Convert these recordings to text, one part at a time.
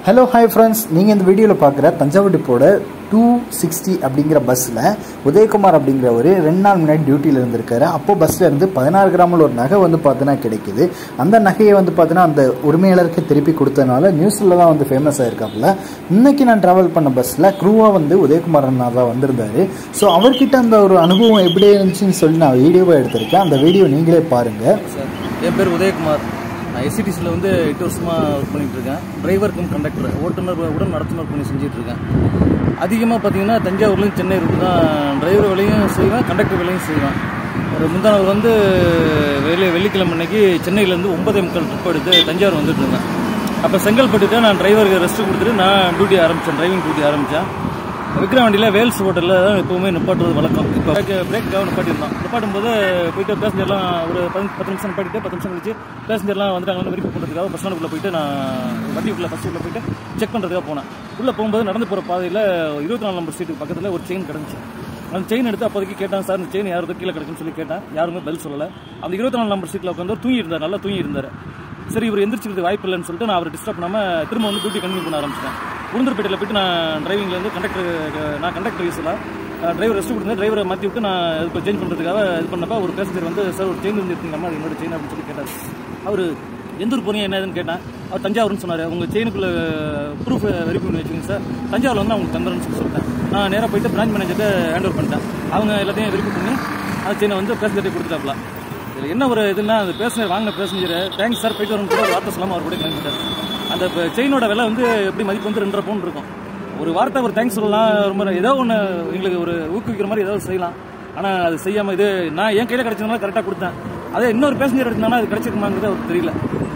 hello hi friends நீங்கள் இந்த வீடியோவில் பார்க்குற தஞ்சாவூர் டிப்போட டூ சிக்ஸ்டி அப்படிங்கிற பஸ்ஸில் உதயகுமார் அப்படிங்கிற ஒரு ரெண்டு நாள் முன்னாடி டியூட்டியில் இருந்திருக்காரு அப்போது பஸ்ஸில் இருந்து பதினாறு கிராமில் ஒரு நகை வந்து பார்த்தீங்கன்னா கிடைக்குது அந்த நகையை வந்து பார்த்தீங்கன்னா அந்த உரிமையாளருக்கு திருப்பி கொடுத்தனால நியூஸில் தான் வந்து ஃபேமஸ் ஆயிருக்காப்புல இன்னைக்கு நான் ட்ராவல் பண்ண பஸ்ஸில் க்ரூவாக வந்து உதயகுமார் அண்ணா தான் வந்திருந்தாரு ஸோ அவர்கிட்ட அந்த ஒரு அனுபவம் எப்படி இருந்துச்சுன்னு சொல்லி நான் வீடியோவை எடுத்திருக்கேன் அந்த வீடியோ நீங்களே பாருங்கள் சார் என் பேர் உதயகுமார் நான் எஸ்சிடிசியில் வந்து எட்டு வருஷமாக ஒர்க் பண்ணிட்டு இருக்கேன் டிரைவர் கம் கண்டக்டர் ஓட்டுநர் உடன் நடத்துனர் பணி செஞ்சுட்டு இருக்கேன் அதிகமாக பார்த்தீங்கன்னா தஞ்சாவூர்லேயும் சென்னை ரூட்டு தான் டிரைவர் வேலையும் செய்வேன் கண்டக்டர் வேலையும் செய்வேன் ஒரு முந்தானவர் வந்து வெளியே வெள்ளிக்கிழமை அன்னைக்கு சென்னையிலேருந்து ஒன்பதே முக்கால் ட்ரிப் எடுத்து தஞ்சாவூர் வந்துட்டு இருந்தேன் அப்போ செங்கல்பட்டு நான் டிரைவருக்கு ரெஸ்ட் கொடுத்துட்டு நான் டியூட்டி ஆரம்பித்தேன் டிரைவிங் டியூட்டி ஆரம்பித்தேன் விக்ரம் வண்டியில் வேல்ஸ் ஹோட்டலில் தான் எப்பவுமே நிப்பாட்டுறது வழக்கம் இப்போ பிரேக் டவுன் நிப்பாட்டிருந்தோம் நிப்பாட்டும் போது போயிட்டு பேசஞ்சர்லாம் ஒரு பத்து பத்து நிமிஷம் நிப்பாட்டிட்டு பத்து நிமிஷம் கழிச்சு பேசஞ்சர்லாம் வந்துட்டாங்கன்னு வெரிஃபை பண்ணுறதுக்காக பஸ் ஸ்டாண்டுக்குள்ளே போயிட்டு நான் வண்டிக்குள்ளே ஃபஸ்ட் உள்ள போயிட்டு செக் பண்ணுறதுக்காக போனேன் உள்ளே போகும்போது நடந்து போகிற பாதையில் இருபத்தி நாலு நம்பர் சீட்டுக்கு பக்கத்தில் ஒரு செயின் கிடந்துச்சு அந்த செயின் எடுத்து அப்போதைக்கு கேட்டான் சார் இந்த செயின் யாரும் கீழே கிடக்குன்னு சொல்லி கேட்டேன் யாருமே பெல் சொல்லலை அந்த இருபத்தி நாலு நம்பர் சீட்டில் உட்காந்து தூங்கி இருந்தார் நல்லா தூங்கி இருந்தார் சரி இவர் எந்திரிச்சிக்கிறது வாய்ப்பு இல்லைன்னு சொல்லிட்டு நான் அவர் டிஸ்டர்ப் பண்ணாமல் திரும்ப வந்து டியூட்டி கண்டினியூ பண்ண ஆரம்பிச்சிட்டேன் உளுந்தூர்பேட்டையில் போயிட்டு நான் டிரைவிங்லேருந்து கண்டக்டர் நான் கண்டக்டர் யூஸில் டிரைவர் ரெஸ்ட் கொடுத்து டிரைவரை மாற்றி விட்டு நான் இப்போ சேஞ்ச் பண்ணுறதுக்காக இது பண்ணப்போ ஒரு பேசஞ்சர் வந்து சார் ஒரு செயின் வந்துருக்கீங்கம்மா அது என்னோட செயின் அப்படின்னு சொல்லி கேட்டார் அவர் எந்த ஊர் போறீங்க என்ன ஏதுன்னு கேட்டேன் அவர் தஞ்சாவூர்னு சொன்னார் உங்கள் செயினுக்குள்ள ப்ரூஃப் வெரிஃபை பண்ணி வச்சுக்கோங்க சார் தஞ்சாவூரில் வந்து அவங்களுக்கு தந்துறேன்னு சொல்லி சொல்லிட்டேன் நான் நேராக போயிட்டு பிரான்ச் மேனேஜர்கிட்ட ஹேண்ட் ஓவர் பண்ணிட்டேன் அவங்க எல்லாத்தையும் வெரிஃபை பண்ணி அந்த செயினை வந்து பேசஞ்சர்கிட்ட கொடுத்துட்டாப்ல இதில் என்ன ஒரு இதுனா அந்த பேசஞ்சர் வாங்கின பேசஞ்சர் தேங்க்ஸ் சார் போயிட்டு வரணும் கூட ஒரு வார்த்தை சொல்லாமல் அவர் கூட கிளம்பிட்டார் அந்த செயினோட விலை வந்து எப்படி மதிப்பு வந்து ரெண்டரை பவுன் இருக்கும் ஒரு வார்த்தை ஒரு தேங்க்ஸ் சொல்லலாம் ரொம்ப ஏதோ ஒன்று எங்களுக்கு ஒரு ஊக்குவிக்கிற மாதிரி ஏதோ செய்யலாம் ஆனால் அது செய்யாமல் இது நான் என் கையில் கிடைச்சதுனால கரெக்டாக கொடுத்தேன் அதே இன்னொரு பேசஞ்சர் எடுத்தாங்கன்னா அது கிடைச்சிருக்குமாங்கிறது அவருக்கு தெரியல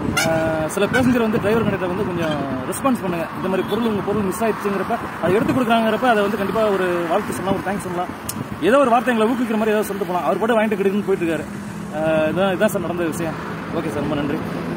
ஆஹ் சில பேசஞ்சர் வந்து டிரைவர் கண்டிப்பாக வந்து கொஞ்சம் ரெஸ்பான்ஸ் பண்ணுங்க இந்த மாதிரி பொருள் உங்கள் பொருள் மிஸ் ஆயிடுச்சுங்கிறப்ப அதை எடுத்து கொடுக்குறாங்கிறப்ப அதை வந்து கண்டிப்பாக ஒரு வாழ்த்து சொல்லலாம் ஒரு தேங்க்ஸ் சொல்லலாம் ஏதோ ஒரு வார்த்தை எங்களை ஊக்குவிக்கிற மாதிரி ஏதோ சொல்லிட்டு போகலாம் அவர் கூட வாங்கிட்டு கிடைக்குன்னு போயிட்டு இருக்காரு ஆஹ் இதான் இதான் சார் நடந்த விஷயம் ஓகே சார் ரொம்ப நன்றி